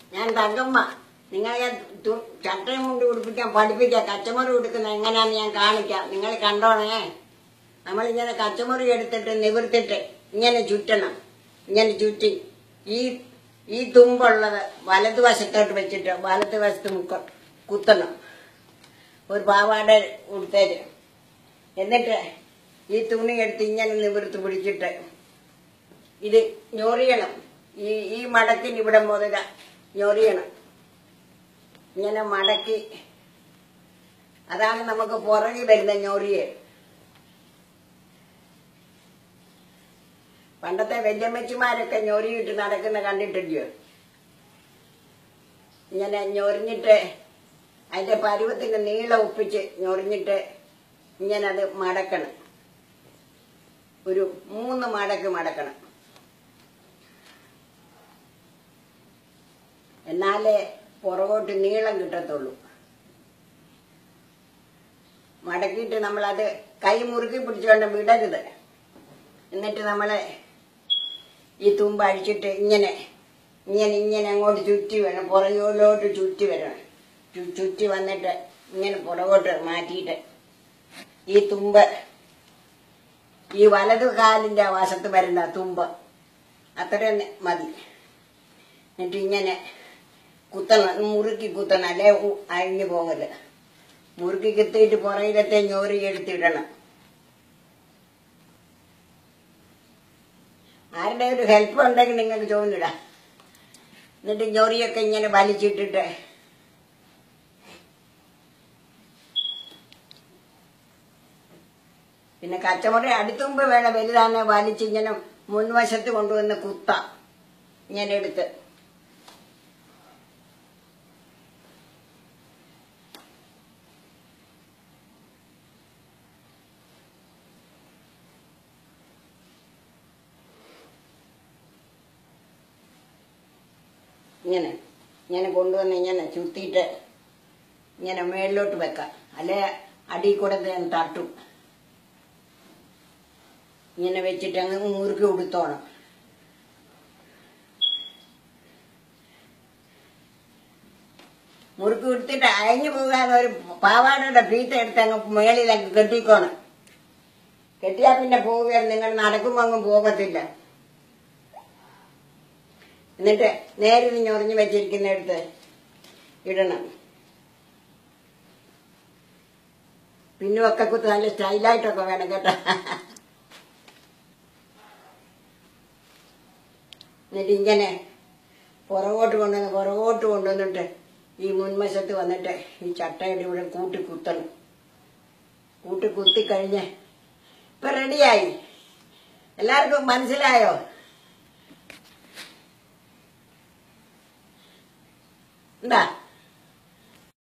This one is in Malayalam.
ഞാൻ തങ്കമ്മ നിങ്ങളെ തു- ചട്ടയും കൊണ്ട് ഉടുപ്പിക്കാൻ പഠിപ്പിക്കാം കച്ചമുറി ഉടുക്കുന്നത് എങ്ങനെയാന്ന് ഞാൻ കാണിക്കാം നിങ്ങൾ കണ്ടോണേ നമ്മളിങ്ങനെ കച്ചമുറി എടുത്തിട്ട് നിവർത്തിട്ട് ഇങ്ങനെ ചുറ്റണം ഇങ്ങനെ ചുറ്റി ഈ ഈ തുമ്പുള്ളത് വലതുവശത്തോട്ട് വെച്ചിട്ട് വലതുവശത്ത് മുക്ക കുത്തണം ഒരു പാവാട ഉടുത്തേര് എന്നിട്ട് ഈ തുണി എടുത്ത് ഇങ്ങനെ നിവർത്ത് പിടിച്ചിട്ട് ഇത് ഞൊറിയണം ഈ ഈ മടക്കിന് ഇവിടെ മുതല ഞൊറിയണം ഇങ്ങനെ മടക്കി അതാണ് നമുക്ക് പുറകിൽ വരുന്ന ഞൊറിയൽ പണ്ടത്തെ വല്യമ്മച്ചിമാരൊക്കെ ഞൊറിയിട്ട് നടക്കുന്ന കണ്ടിട്ടില്ലയോ ഇങ്ങനെ ഞൊറിഞ്ഞിട്ട് അതിന്റെ പരുവത്തിന് നീളം ഒപ്പിച്ച് ഞൊറിഞ്ഞിട്ട് ഇങ്ങനെ അത് മടക്കണം ഒരു മൂന്ന് മടക്ക് മടക്കണം എന്നാലേ പുറകോട്ട് നീളം കിട്ടത്തുള്ളൂ മടക്കിയിട്ട് നമ്മളത് കൈ മുറുക്കി പിടിച്ചുകൊണ്ട് വിടരുത് എന്നിട്ട് നമ്മള് ഈ തുമ്പ് അഴിച്ചിട്ട് ഇങ്ങനെ ഇങ്ങനെ ഇങ്ങനെ അങ്ങോട്ട് ചുറ്റി വരണം പുറകിലോട്ട് ചുറ്റി വരണം ചു- ചുറ്റി വന്നിട്ട് ഇങ്ങനെ പുറകോട്ട് മാറ്റിയിട്ട് ഈ തുമ്പ് ഈ വലതു കാലിന്റെ ആ വശത്ത് വരുന്ന തുമ്പ് അത്രയും മതി എന്നിട്ട് ഇങ്ങനെ കുത്തണം മുറുക്കി കുത്തണം അല്ലേ ഉ- അഴിഞ്ഞു പോകല് മുറുക്കി കുത്തിയിട്ട് പുറകിലത്തെ ഞോറി എടുത്തിടണം ആരുടെ ഒരു ഹെൽപ്പ് ഉണ്ടെങ്കിൽ നിങ്ങൾക്ക് ചോദിച്ചിടാം എന്നിട്ട് ഞൊറിയൊക്കെ ഇങ്ങനെ വലിച്ചിട്ടിട്ട് പിന്നെ കച്ചമുറി അടുത്തുമ്പ് വേണം വലുതാന്നെ വലിച്ച് ഇങ്ങനെ മുൻവശത്ത് കൊണ്ടുവന്ന് കുത്താം ഇങ്ങനെ എടുത്ത് ഇങ്ങനെ ഇങ്ങനെ കൊണ്ടുവന്ന് ഇങ്ങനെ ചുത്തിയിട്ട് ഇങ്ങനെ മേളിലോട്ട് വെക്കാം അല്ലെ അടിയിൽ കൂടെ ഞാൻ തട്ടും ഇങ്ങനെ വെച്ചിട്ട് അങ്ങ് മുറുക്കി ഉടുത്തോണം മുറുക്കി ഉടുത്തിട്ട് അയഞ്ഞു പോകാൻ ഒരു പാവാടയുടെ പീത്ത എടുത്ത് അങ്ങ് മേളിലങ്ങ് കെട്ടിക്കോണം കെട്ടിയാൽ പിന്നെ പോവുകയാണ് നിങ്ങൾ നടക്കുമ്പോൾ അങ്ങ് പോകത്തില്ല എന്നിട്ട് നേരെ ഞൊറിഞ്ഞു വെച്ചിരിക്കുന്നിടത്ത് ഇടണം പിന്നുമൊക്കെ കുത്ത് നല്ല സ്റ്റൈലായിട്ടൊക്കെ വേണം കേട്ടോ എന്നിട്ട് ഇങ്ങനെ പുറകോട്ട് കൊണ്ടുവന്ന് പുറകോട്ട് കൊണ്ടുവന്നിട്ട് ഈ മുൻവശത്ത് വന്നിട്ട് ഈ ചട്ടയുടെ ഇവിടെ കൂട്ടി കുത്തണം കൂട്ടി കുത്തിക്കഴിഞ്ഞ് ഇപ്പൊ റെഡിയായി എല്ലാവർക്കും മനസ്സിലായോ എന്താ